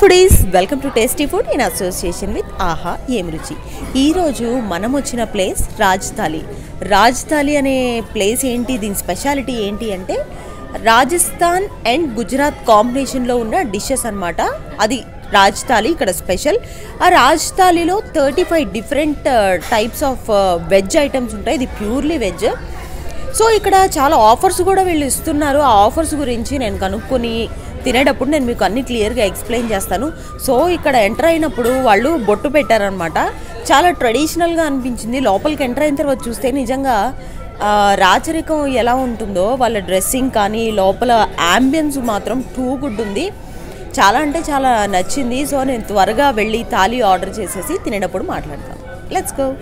Foodies welcome to tasty food in association with ఆహా ఏం రుచి ఈరోజు మనం వచ్చిన ప్లేస్ రాజ్తాలి రాజ్తాలి అనే ప్లేస్ ఏంటి దీని స్పెషాలిటీ ఏంటి అంటే రాజస్థాన్ అండ్ గుజరాత్ కాంబినేషన్లో ఉన్న డిషెస్ అన్నమాట అది రాజ్తాలి ఇక్కడ స్పెషల్ ఆ రాజ్తాలిలో thirty five different types of veg items ఉంటాయి ఇది ప్యూర్లీ వెజ్ సో ఇక్కడ చాలా ఆఫర్స్ కూడా వీళ్ళు ఇస్తున్నారు ఆ ఆఫర్స్ గురించి నేను కనుక్కొని తినేటప్పుడు నేను మీకు అన్ని క్లియర్గా ఎక్స్ప్లెయిన్ చేస్తాను సో ఇక్కడ ఎంటర్ అయినప్పుడు వాళ్ళు బొట్టు పెట్టారనమాట చాలా ట్రెడిషనల్గా అనిపించింది లోపలికి ఎంటర్ అయిన తర్వాత చూస్తే నిజంగా ఆ, రాచరికం ఎలా ఉంటుందో వాళ్ళ డ్రెస్సింగ్ కానీ లోపల అంబియన్స్ మాత్రం టూ గుడ్ ఉంది చాలా అంటే చాలా నచ్చింది సో నేను త్వరగా వెళ్ళి థాలీ ఆర్డర్ చేసేసి తినేటప్పుడు మాట్లాడతాను let's go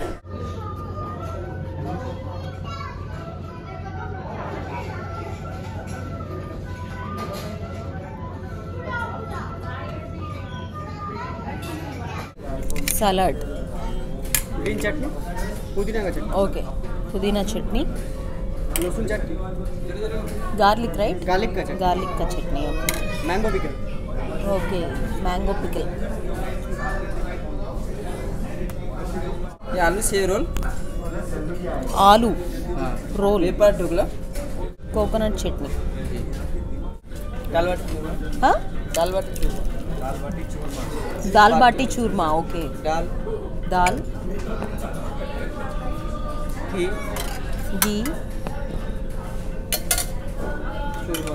salad green chutney पुदीना का चटनी ఓకే పుదీనా చట్నీ लहसुन चटनी గార్లిక్ రైట్ गार्लिक का चटनी గార్లిక్ కా chutney okay mango pickle okay mango pickle ये आलू सेव रोल ఆలు రోల్ पेपर टुकला కోకోనట్ చట్నీ दाल बाटी चूरमा ఆ? दाल बाटी चूरमा దాల్ బాటీ చూర్మా ఓకే दाल దాల్ घी గీ चूरमा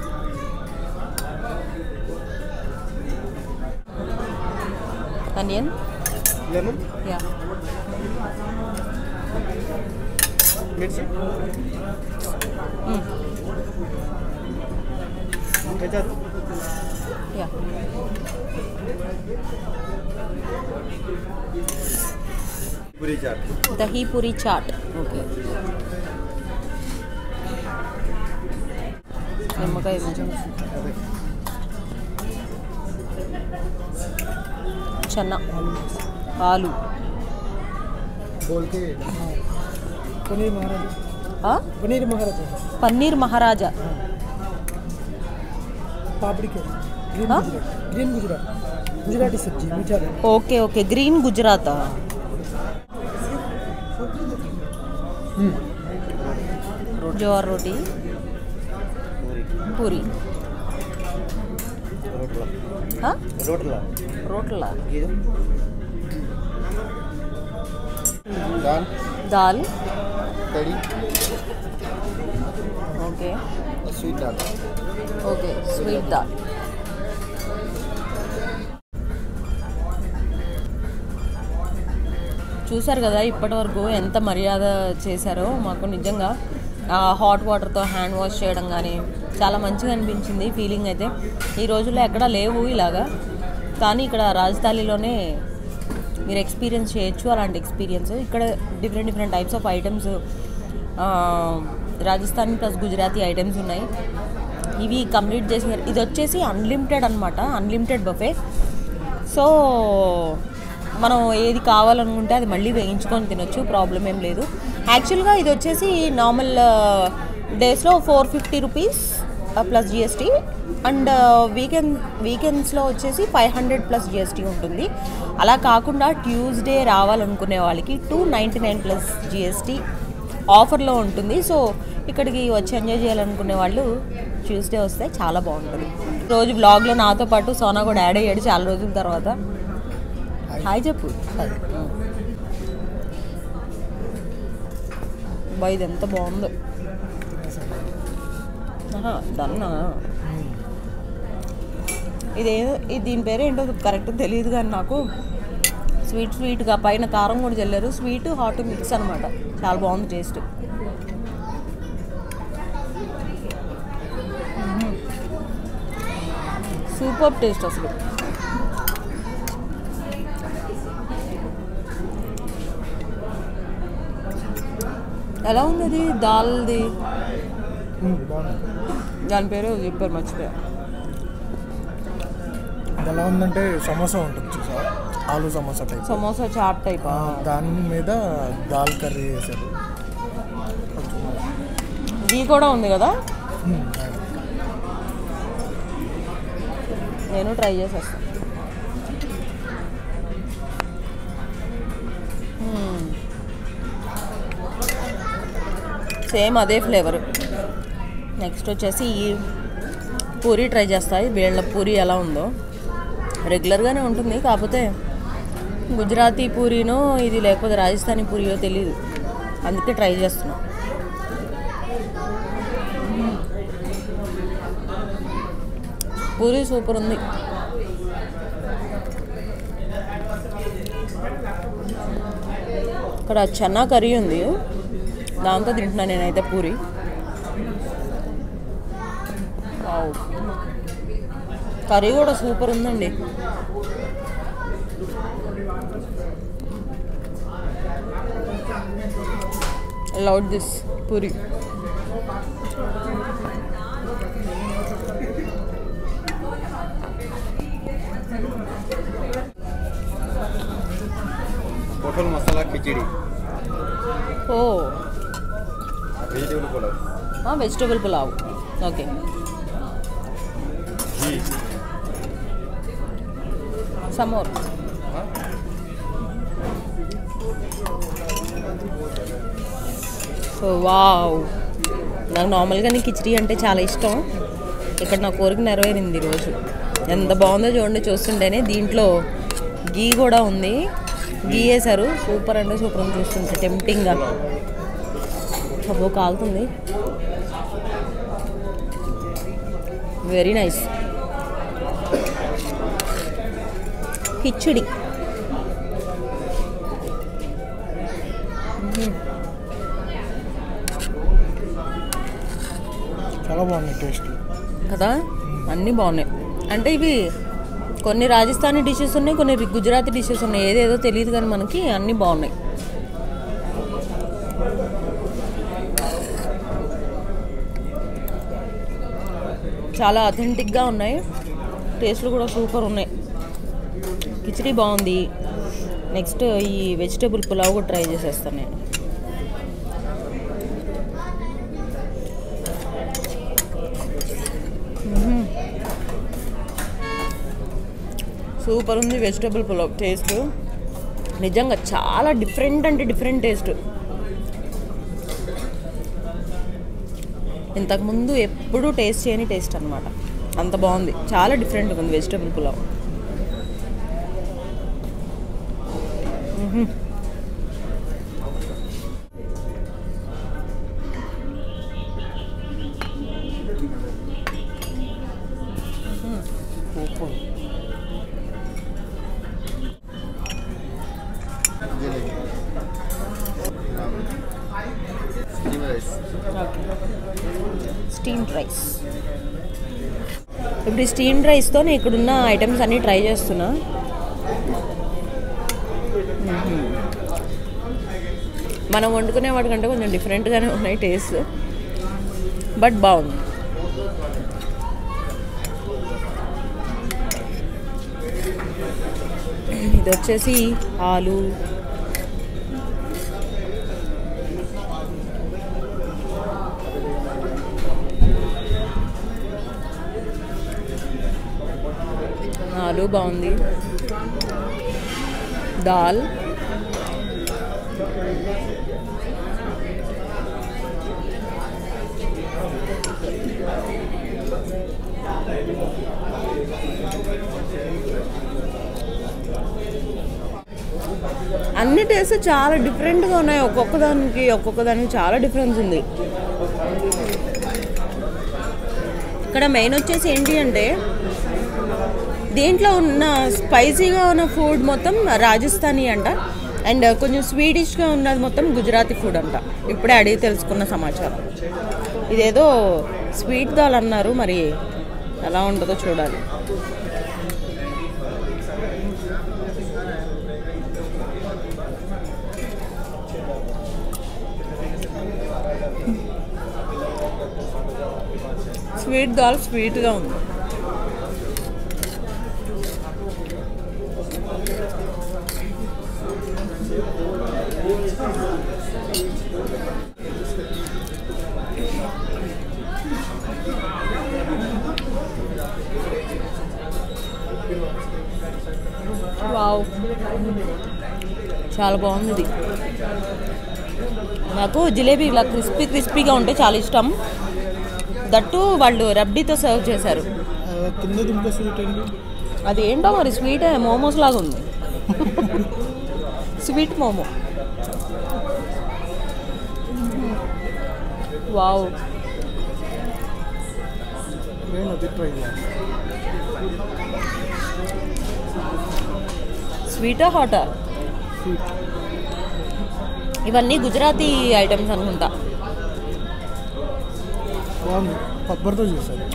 అనియన్ लेमन యా मिर्ची केचप యా पूरी चाट దహీ పూరి చాట్ ఓకే నిమ్మకాయ కొంచెం చెన్న ఆలు बोल के पनीर महाराज ఆ? पनीर महाराज పన్నీర్ మహారాజా पापड़ी के ग्रीन हाँ? गुजरात ग्रीन गुजरात गुजराती सब्जी मीठा रहना ఓకే ఓకే గ్రీన్ గుజరాత్ జోర్ రోటీ పూరి ఆ? रोटला రోట్లా दाल దాల్ कड़ी ఓకే स्वीट दाल ఓకే స్వీట్ దాల్ చూశారు కదా ఇప్పటి వరకు ఎంత మర్యాద చేశారో మాకు నిజంగా హాట్ వాటర్తో హ్యాండ్ వాష్ చేయడం కానీ చాలా మంచిగా అనిపించింది ఫీలింగ్ అయితే ఈ రోజుల్లో ఎక్కడా లేవు ఇలాగా కానీ ఇక్కడ రాజధానిలోనే మీరు ఎక్స్పీరియన్స్ చేయొచ్చు అలాంటి ఎక్స్పీరియన్స్ ఇక్కడ different different types of items Rajasthan plus Gujarati items ఉన్నాయి ఇవి కంప్లీట్ చేసిన ఇది వచ్చేసి అన్లిమిటెడ్ అనమాట అన్లిమిటెడ్ బఫే సో మనం ఏది కావాలనుకుంటే అది మళ్ళీ వేయించుకొని తినొచ్చు ప్రాబ్లం ఏం లేదు యాక్చువల్గా ఇది వచ్చేసి నార్మల్ డేస్లో four fifty rupees plus GST and weekend వీకెండ్స్లో వచ్చేసి ఫైవ్ హండ్రెడ్ ప్లస్ జిఎస్టీ ఉంటుంది అలా కాకుండా ట్యూస్డే రావాలనుకునే వాళ్ళకి two ninety nine plus GST ఆఫర్లో ఉంటుంది సో ఇక్కడికి వచ్చి ఎంజాయ్ చేయాలనుకునే వాళ్ళు ట్యూస్డే వస్తే చాలా బాగుంటుంది రోజు బ్లాగ్లో నాతో పాటు సోనా కూడా యాడ్ అయ్యాడు చాలా రోజుల తర్వాత హాయ్ చెప్పు బా ఇది ఎంత బాగుందో ఆహా, దన్నా ఇదేదో ఇది దీని పేరు ఏంటో కరెక్ట్ తెలియదు కానీ నాకు స్వీట్ స్వీట్గా పైన కారం కూడా చల్లారు స్వీట్ హాట్ మిక్స్ అనమాట చాలా బాగుంది టేస్ట్ సూపర్ టేస్ట్ అసలు ఎలా ఉంది అది దాల్ది దాని పేరు చెప్పారు మర్చిపోయా అది ఎలా ఉందంటే సమోసా ఉంటుంది చూసా ఆలు సమోసా టైప్ సమోసా చాట్ టైప్ దాని మీద దాల్ కర్రీ వేసారు ఇది కూడా ఉంది కదా మ్మ్. నేను ట్రై చేసేస్తాను సేమ్ అదే ఫ్లేవర్ నెక్స్ట్ వచ్చేసి ఈ పూరి ట్రై చేస్తాయి వీళ్ళ పూరి ఎలా ఉందో రెగ్యులర్గానే ఉంటుంది కాకపోతే గుజరాతీ పూరీనో ఇది లేకపోతే రాజస్థానీ పూరియో తెలియదు అందుకే ట్రై చేస్తున్నాం పూరి సూపర్ ఉంది ఇక్కడ చన్నా కర్రీ ఉంది దాంతో తింటున్నాను నేనైతే పూరి వావ్. కర్రీ కూడా సూపర్ ఉందండి లౌడ్ దిస్ పూరి पोटल मसाला खिचड़ी ఓ vegetable pulao vegetable pulao okay घी సమోర్ हाँ? సో వావ్ నాకు నార్మల్గానే కిచడీ అంటే చాలా ఇష్టం ఇక్కడ నా కోరిక నెరవేరింది ఈరోజు ఎంత బాగుందో చూడండి చూస్తుంటేనే దీంట్లో గీ కూడా ఉంది గీ వేశారు సూపర్ అంటే సూపర్ అని చూస్తుంటే టెంప్టింగ్గా అబ్బో కాలుతుంది వెరీ నైస్ కిచిడి చాలా బాగుంది టేస్ట్ కదా అన్నీ బాగున్నాయి అంటే ఇవి కొన్ని రాజస్థానీ డిషెస్ ఉన్నాయి కొన్ని గుజరాతీ డిషెస్ ఉన్నాయి ఏదేదో తెలియదు కానీ మనకి అన్నీ బాగున్నాయి చాలా అథెంటిక్గా ఉన్నాయి టేస్ట్లు కూడా సూపర్ ఉన్నాయి కిచడీ బాగుంది నెక్స్ట్ ఈ వెజిటేబుల్ పులావ్ కూడా ట్రై చేసేస్తాను నేను సూపర్ ఉంది వెజిటేబుల్ పులావ్ టేస్ట్ నిజంగా చాలా డిఫరెంట్ అంటే డిఫరెంట్ టేస్ట్ ఇంతకుముందు ఎప్పుడూ టేస్ట్ చేయని టేస్ట్ అనమాట అంత బాగుంది చాలా డిఫరెంట్గా ఉంది వెజిటేబుల్ పులావ్ మ్మ్. సూపర్ ये लेंगे स्टीम राइस స్టీమ్డ్ రైస్ ఇప్పుడు ఈ స్టీమ్డ్ రైస్తో నేను ఇక్కడున్న ఐటమ్స్ అన్నీ ట్రై చేస్తున్నా మ్మ్. మనం వండుకునే వాటికంటే కొంచెం డిఫరెంట్గానే ఉన్నాయి టేస్ట్ బట్ బాగుంది ఇది వచ్చేసి ఆలు ఆలు బాగుంది దాల్ అన్ని టేస్ట్ చాలా డిఫరెంట్గా ఉన్నాయి ఒక్కొక్క దానికి ఒక్కొక్క దానికి చాలా డిఫరెన్స్ ఉంది ఇక్కడ మెయిన్ వచ్చేసి ఏంటి అంటే దీంట్లో ఉన్న స్పైసీగా ఉన్న ఫుడ్ మొత్తం రాజస్థానీ అంట అండ్ కొంచెం స్వీటిష్గా ఉన్నది మొత్తం గుజరాతీ ఫుడ్ అంట ఇప్పుడే అడిగి తెలుసుకున్న సమాచారం ఇదేదో స్వీట్ దాల్ అన్నారు మరి ఎలా ఉంటుందో చూడాలి స్వీట్ దాల్ స్వీట్గా ఉంది వావ్ చాలా బాగుంది ఇది నాకు జిలేబీ ఇలా క్రిస్పీ క్రిస్పీగా ఉంటే చాలా ఇష్టం దట్టు వాళ్ళు రబ్డీతో సర్వ్ చేశారు ఆ, కింద ఇంకో స్వీట్ ఏంటి అది ఏంటో మరి స్వీట్ మోమోస్ లాగా ఉంది స్వీట్ మోమో వావ్ నేను అది ట్రై చేయాలి స్వీటా హాటా స్వీట్ ఇవన్నీ గుజరాతీ ఐటమ్స్ అనుకుంటా బాగుంది కొబ్బరితో చేశారు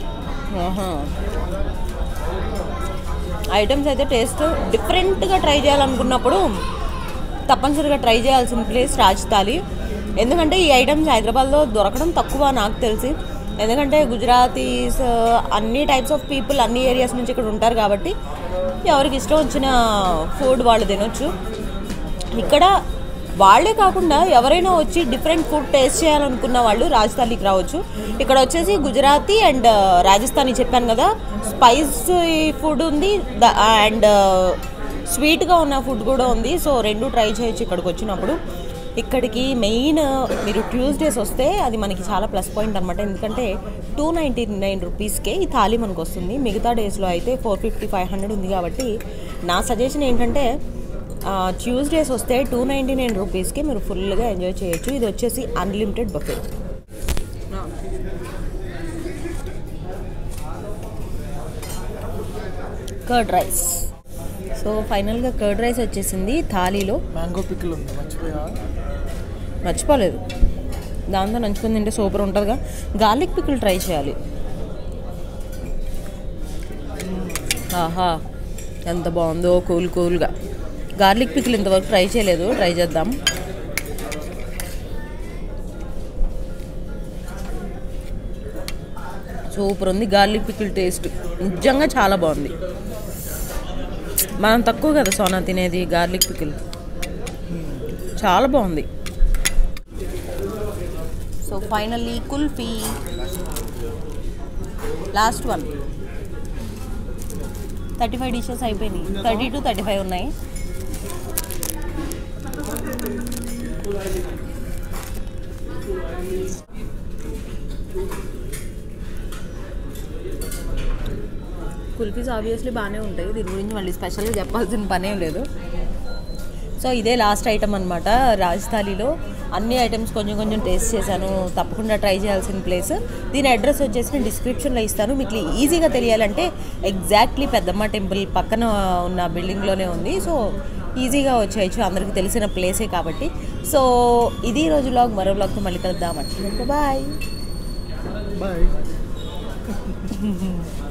ఐటమ్స్ అయితే టేస్ట్ డిఫరెంట్గా ట్రై చేయాలనుకున్నప్పుడు తప్పనిసరిగా ట్రై చేయాల్సిన ప్లేస్ రాజ్ తాలి ఎందుకంటే ఈ ఐటమ్స్ హైదరాబాద్లో దొరకడం తక్కువ నాకు తెలిసి ఎందుకంటే గుజరాతీస్ అన్ని టైప్స్ ఆఫ్ పీపుల్ అన్ని ఏరియాస్ నుంచి ఇక్కడ ఉంటారు కాబట్టి ఎవరికి ఇష్టం వచ్చిన ఫుడ్ వాళ్ళు తినొచ్చు ఇక్కడ వాళ్ళే కాకుండా ఎవరైనా వచ్చి డిఫరెంట్ ఫుడ్ టేస్ట్ చేయాలనుకున్న వాళ్ళు రాజస్థాన్కి రావచ్చు ఇక్కడ వచ్చేసి గుజరాతీ అండ్ రాజస్థానీ చెప్పాను కదా స్పైస్ ఫుడ్ ఉంది అండ్ స్వీట్గా ఉన్న ఫుడ్ కూడా ఉంది సో రెండు ట్రై చేయొచ్చు ఇక్కడికి వచ్చినప్పుడు ఇక్కడికి మెయిన్ మీరు ట్యూస్డేస్ వస్తే అది మనకి చాలా ప్లస్ పాయింట్ అనమాట ఎందుకంటే టూ నైంటీ నైన్ రూపీస్కే ఈ థాలీ మనకు వస్తుంది మిగతా డేస్లో అయితే ఫోర్ ఫిఫ్టీ ఫైవ్ హండ్రెడ్ ఉంది కాబట్టి నా సజెషన్ ఏంటంటే ట్యూస్డేస్ వస్తే టూ నైంటీ నైన్ రూపీస్కి మీరు ఫుల్గా ఎంజాయ్ చేయొచ్చు ఇది వచ్చేసి unlimited buffet curd rice so ఫైనల్గా కర్డ్ రైస్ వచ్చేసింది థాలీలో మ్యాంగో పికిల్ ఉంది మర్చిపోయా మర్చిపోలేదు దాంతో నంచుకొని తింటే సూపర్ ఉంటుందిగా గార్లిక్ పికిల్ ట్రై చేయాలి ఆహా ఎంత బాగుందో కూల్ కూల్గా గార్లిక్ పికిల్ ఇంతవరకు ట్రై చేయలేదు ట్రై చేద్దాం సూపర్ ఉంది గార్లిక్ పికిల్ టేస్ట్ నిజంగా చాలా బాగుంది మనం తక్కువ కదా సోనా తినేది గార్లిక్ పికిల్ చాలా బాగుంది so finally kulfi last one thirty five dishes అయిపోయినాయి థర్టీ టు థర్టీ ఫైవ్ ఉన్నాయి కుల్ఫీస్ ఆబ్వియస్లీ బాగానే ఉంటాయి దీని గురించి మళ్ళీ స్పెషల్గా చెప్పాల్సిన పనేం లేదు సో ఇదే లాస్ట్ ఐటమ్ అనమాట రాజస్థాలీలో అన్ని ఐటమ్స్ కొంచెం కొంచెం టేస్ట్ చేశాను తప్పకుండా ట్రై చేయాల్సిన ప్లేస్ దీని అడ్రస్ వచ్చేసి నేను డిస్క్రిప్షన్లో ఇస్తాను మీకు ఈజీగా తెలియాలంటే ఎగ్జాక్ట్లీ పెద్దమ్మ టెంపుల్ పక్కన ఉన్న బిల్డింగ్లోనే ఉంది సో ఈజీగా వచ్చేయచ్చు అందరికీ తెలిసిన ప్లేసే కాబట్టి సో ఇది ఈ రోజు లాగ్ మరో బ్లాగ్తో మళ్ళీ కలుద్దామంటే బాయ్ బాయ్